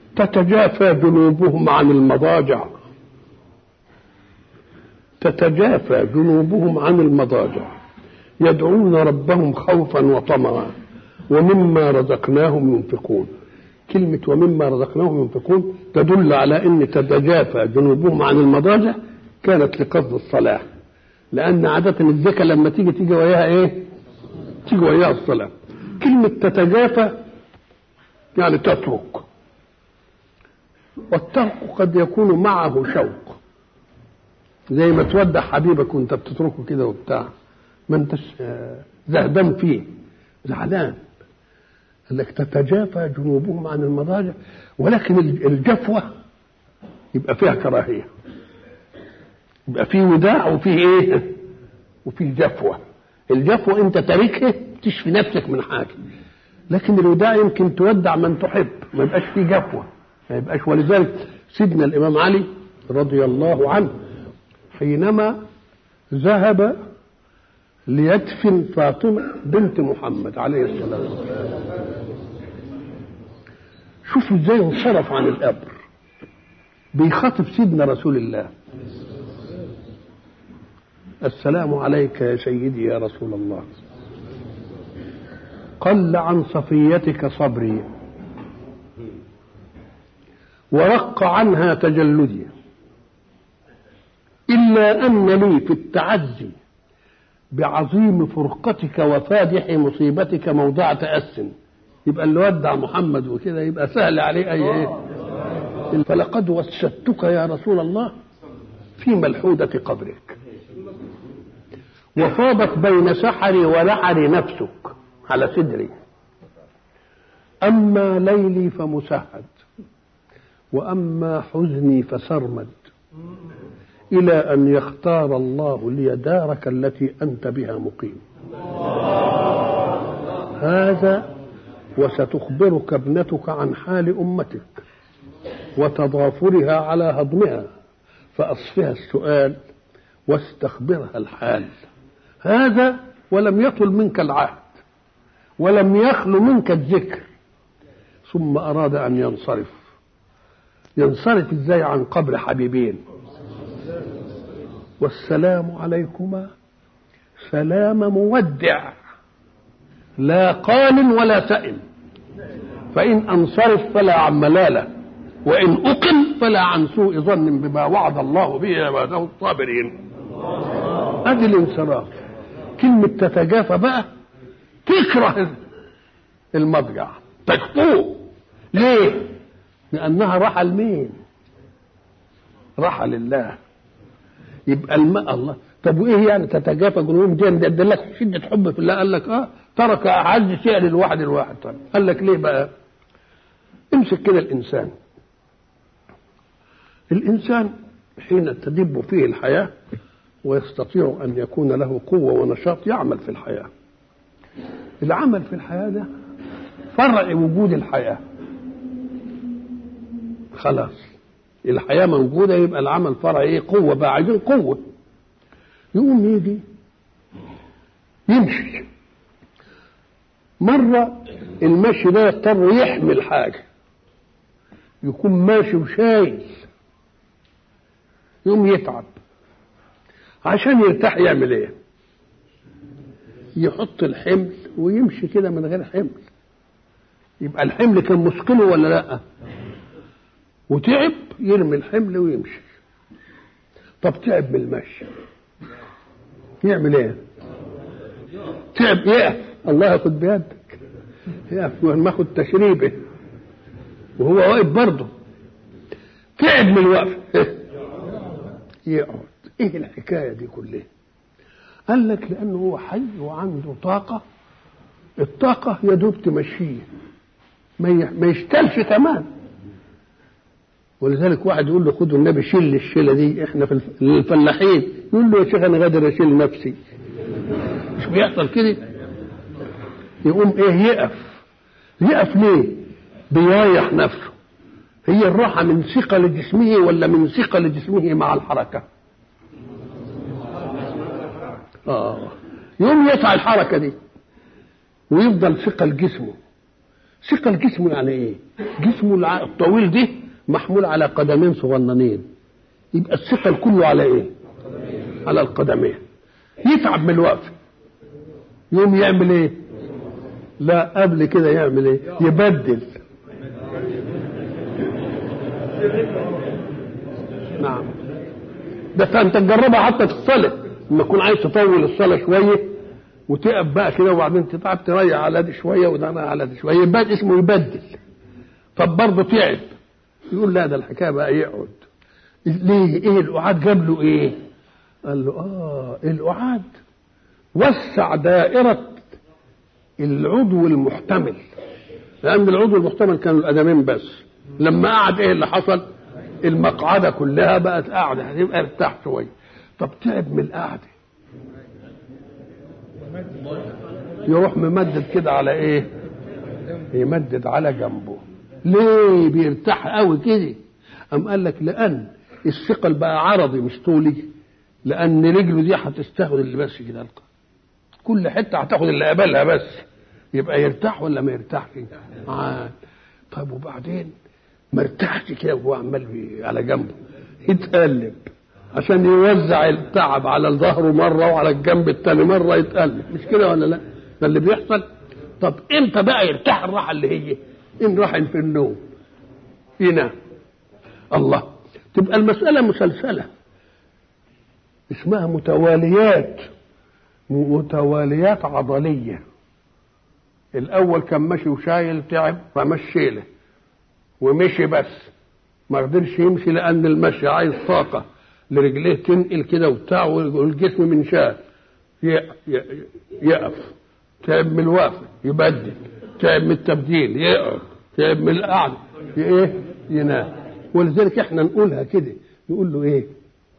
تتجافى جنوبهم عن المضاجع تتجافى جنوبهم عن المضاجع يدعون ربهم خوفا وطمعا ومما رزقناهم ينفقون كلمة ومما رزقناهم ينفقون تدل على أن تتجافى جنوبهم عن المضاجع كانت لقصد الصلاة لأن عادة الزكاة لما تيجي تيجي وياها إيه؟ تيجي وياها الصلاة كلمة تتجافى يعني تترك والترك قد يكون معه شوق زي ما تودع حبيبك وانت بتتركه كده وبتاع ما انتش زهدان فيه زعلان قال لك تتجافى جنوبهم عن المضاجع ولكن الجفوة يبقى فيها كراهية يبقى فيه وداع وفيه ايه وفيه جفوة الجفوة انت تاركها تشفي نفسك من حاجة لكن الوداع يمكن تودع من تحب ما يبقاش فيه جفوة ما يبقاش ولذلك سيدنا الإمام علي رضي الله عنه حينما ذهب ليدفن فاطمة بنت محمد عليه الصلاة والسلام شوفوا ازاي انصرف عن القبر بيخاطب سيدنا رسول الله السلام عليك يا سيدي يا رسول الله قل عن صفيتك صبري ورق عنها تجلدي إلا أن لي في التعزي بعظيم فرقتك وفادح مصيبتك موضع تأس يبقى اللي ودع محمد وكده يبقى سهل عليه أي إيه فلقد وسدتك يا رسول الله في ملحودة قبرك وفاضت بين سحري ولحري نفسك على صدري أما ليلي فمسهد وأما حزني فسرمد إلى أن يختار الله لي دارك التي أنت بها مقيم هذا وستخبرك ابنتك عن حال أمتك وتضافرها على هضمها فأصفها السؤال واستخبرها الحال هذا ولم يطل منك العهد ولم يخل منك الذكر ثم أراد أن ينصرف ينصرف ازاي عن قبر حبيبين والسلام عليكما سلام مودع لا قال ولا سئم فإن أنصرف فلا عن ملالة وإن أقل فلا عن سوء ظن بما وعد الله به عباده الصابرين أدي الانصراف كلمة تتجافى بقى تكره المضجع تكفوه ليه؟ لأنها راحة لمين؟ راحة لله يبقى الماء الله طب وايه يعني تتجافى جنوبهم دي ده لك شده حب في الله قال لك اه ترك اعز شيء للواحد الواحد طيب قال لك ليه بقى امسك كده الانسان الانسان حين تدب فيه الحياه ويستطيع ان يكون له قوه ونشاط يعمل في الحياه العمل في الحياه ده فرع وجود الحياه خلاص الحياه موجوده يبقى العمل فرع ايه قوه بقى عايزين قوه يقوم يجي يمشي مرة المشي ده يضطر يحمل حاجة يكون ماشي وشايل يقوم يتعب عشان يرتاح يعمل ايه يحط الحمل ويمشي كده من غير حمل يبقى الحمل كان مثقله ولا لا وتعب يرمي الحمل ويمشي طب تعب من المشي يعمل ايه تعب يقف الله ياخد بيدك يقف ماخد تشريبه وهو واقف برضه تعب من الوقف يقعد ايه الحكايه دي كلها قال لك لانه هو حي وعنده طاقه الطاقه يا دوب تمشيه ما يشتلش كمان ولذلك واحد يقول له خدوا النبي شيل الشيله دي احنا في الفلاحين يقول له يا شيخ انا قادر اشيل نفسي مش بيحصل كده يقوم ايه يقف يقف ليه بيريح نفسه هي الراحة من ثقل جسمه ولا من ثقل جسمه مع الحركة آه يقوم يسعى الحركة دي ويفضل ثقل جسمه ثقل جسمه يعني ايه جسمه الع- الطويل ده محمول على قدمين صغننين يبقى الثقل كله على ايه على القدمين يتعب من الوقفه يوم يعمل ايه لا قبل كده يعمل ايه يبدل نعم ده انت تجربها حتى في الصلاه لما تكون عايز تطول الصلاه شويه وتقف بقى كده وبعدين تتعب تريح على دي شويه وده على دي شويه يبقى اسمه يبدل طب برضه تعب يقول لا ده الحكايه بقى يقعد ليه ايه القعاد جاب له ايه قال له اه القعاد وسع دائره العضو المحتمل لان العضو المحتمل كانوا القدمين بس لما قعد ايه اللي حصل المقعده كلها بقت قاعده هتبقى ارتاح شويه طب تعب من القعده يروح ممدد كده على ايه يمدد على جنبه ليه بيرتاح قوي كده أم قال لك لأن الثقل بقى عرضي مش طولي لأن رجله دي هتستاخد اللي بس كده القى كل حتة هتاخد اللي قبلها بس يبقى يرتاح ولا ما يرتاحش؟ عاد طيب وبعدين ما ارتاحش كده وهو عمال بي- على جنبه يتقلب عشان يوزع التعب على ظهره مره وعلى الجنب الثاني مره يتقلب مش كده ولا لا؟ ده اللي بيحصل طب امتى بقى يرتاح الراحه اللي هي؟ ان راح في النوم ينام الله تبقى المسألة مسلسلة اسمها متواليات متواليات عضلية الأول كان ماشي وشايل تعب فمشي له ومشي بس ما قدرش يمشي لأن المشي عايز طاقة لرجليه تنقل كده وبتاع والجسم من شال ي- ي- يقف تعب من الوقفة يبدل تعب من التبديل يقعد تعب من القعدة ي- ايه ينام ولذلك احنا نقولها كده نقول له ايه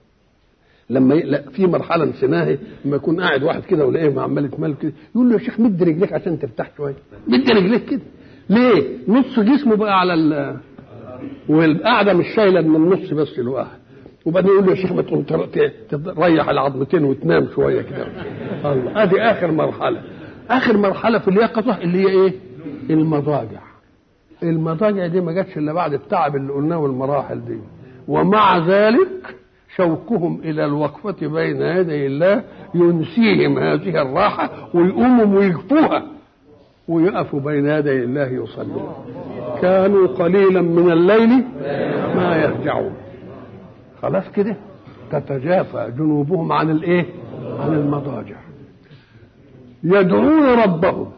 لما ي... لا في مرحله نسيناها لما يكون قاعد واحد كده ولاقيه عمال يتمل كده يقول له يا شيخ مد رجليك عشان ترتاح شويه مد رجليك كده ليه نص جسمه بقى على ال والقعده مش شايله من النص بس الوقت وبعدين يقول له يا شيخ ما تقوم تر- ت- تريح العظمتين وتنام شويه كده الله ادي اخر مرحله اخر مرحله في اليقظه اللي هي ايه المضاجع المضاجع دي ما جاتش الا بعد التعب اللي قلناه والمراحل دي ومع ذلك شوكهم الى الوقفه بين يدي الله ينسيهم هذه الراحه ويقوموا ويكفوها ويقفوا بين يدي الله يصلون كانوا قليلا من الليل ما يهجعون خلاص كده تتجافى جنوبهم عن الايه عن المضاجع يدعون ربهم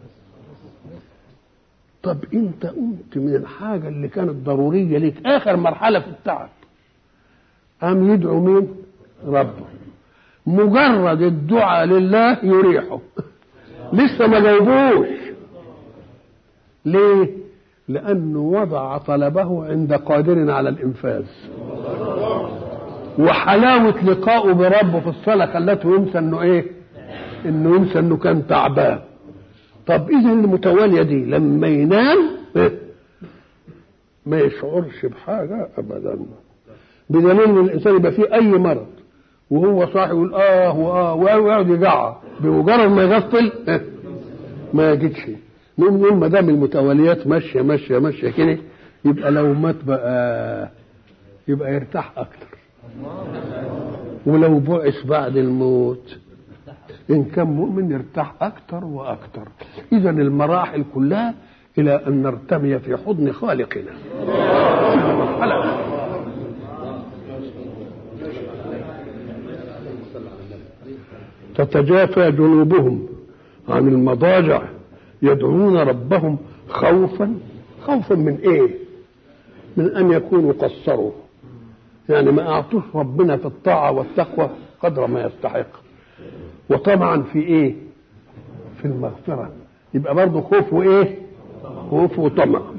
طب انت قمت من الحاجه اللي كانت ضروريه ليك اخر مرحله في التعب قام يدعو مين ربه مجرد الدعاء لله يريحه لسه ما جاوبوش ليه لانه وضع طلبه عند قادر على الانفاذ وحلاوه لقائه بربه في الصلاه خلته ينسى انه ايه انه ينسى انه كان تعبان طب اذا المتواليه دي لما ينام إيه؟ ما يشعرش بحاجه ابدا بدليل ان الانسان يبقى فيه اي مرض وهو صاحي يقول اه واه ويقعد يجعر بمجرد ما يغفل إيه؟ ما يجدش نقوم نقول ما دام المتواليات ماشيه ماشيه ماشيه كده يبقى لو مات بقى يبقى يرتاح اكتر ولو بعث بعد الموت إن كان مؤمن يرتاح أكثر وأكثر إذا المراحل كلها إلى أن نرتمي في حضن خالقنا مرحلة تتجافى جنوبهم عن المضاجع يدعون ربهم خوفا خوفا من ايه من ان يكونوا قصروا يعني ما اعطوش ربنا في الطاعه والتقوى قدر ما يستحق وطمعا في ايه في المغفره يبقى برضه خوف وايه خوف وطمع